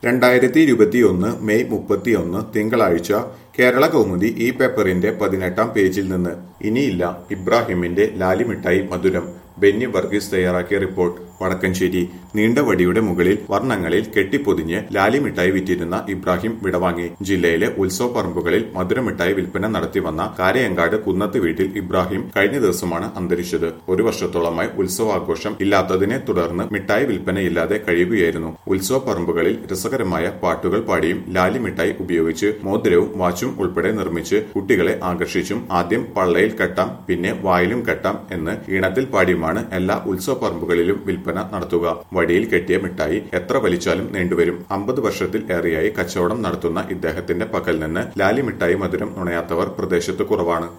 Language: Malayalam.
രണ്ടായിരത്തി ഇരുപത്തിയൊന്ന് മെയ് മുപ്പത്തിയൊന്ന് തിങ്കളാഴ്ച കേരള കൗമുദി ഈ പേപ്പറിന്റെ പതിനെട്ടാം പേജിൽ നിന്ന് ഇനിയില്ല ഇബ്രാഹിമിന്റെ ലാലിമിഠായി മധുരം ബെന്നി വർഗീസ് തയ്യാറാക്കിയ റിപ്പോർട്ട് വടക്കഞ്ചേരി നീണ്ട വടിയുടെ മുകളിൽ വർണ്ണങ്ങളിൽ കെട്ടിപ്പൊതിഞ്ഞ് ലാലിമിഠായി വിറ്റിരുന്ന ഇബ്രാഹിം വിടവാങ്ങി ജില്ലയിലെ ഉത്സവ പറമ്പുകളിൽ മധുരമിഠായി വിൽപ്പന നടത്തിവന്ന കാരയങ്കാട് കുന്നത്ത് വീട്ടിൽ ഇബ്രാഹിം കഴിഞ്ഞ ദിവസമാണ് അന്തരിച്ചത് ഒരു വർഷത്തോളമായി ഉത്സവാഘോഷം ഇല്ലാത്തതിനെ തുടർന്ന് മിഠായി വിൽപ്പനയില്ലാതെ കഴിയുകയായിരുന്നു ഉത്സവ പറമ്പുകളിൽ രസകരമായ പാട്ടുകൾ പാടിയും ലാലിമിഠായി ഉപയോഗിച്ച് മോതിരവും വാച്ചും ഉൾപ്പെടെ നിർമ്മിച്ച് കുട്ടികളെ ആകർഷിച്ചും ആദ്യം പള്ളയിൽ കെട്ടാം പിന്നെ വായിലും കെട്ടാം എന്ന് ഈണത്തിൽ പാടിയുമാണ് എല്ലാ ഉത്സവ പറമ്പുകളിലും വിൽപ്പന നടത്തുക വടിയിൽ കെട്ടിയ മിഠായി എത്ര വലിച്ചാലും നീണ്ടുവരും അമ്പത് വർഷത്തിൽ ഏറെയായി കച്ചവടം നടത്തുന്ന ഇദ്ദേഹത്തിന്റെ പക്കൽ നിന്ന് ലാലി മിഠായി മധുരം നുണയാത്തവർ പ്രദേശത്ത് കുറവാണ്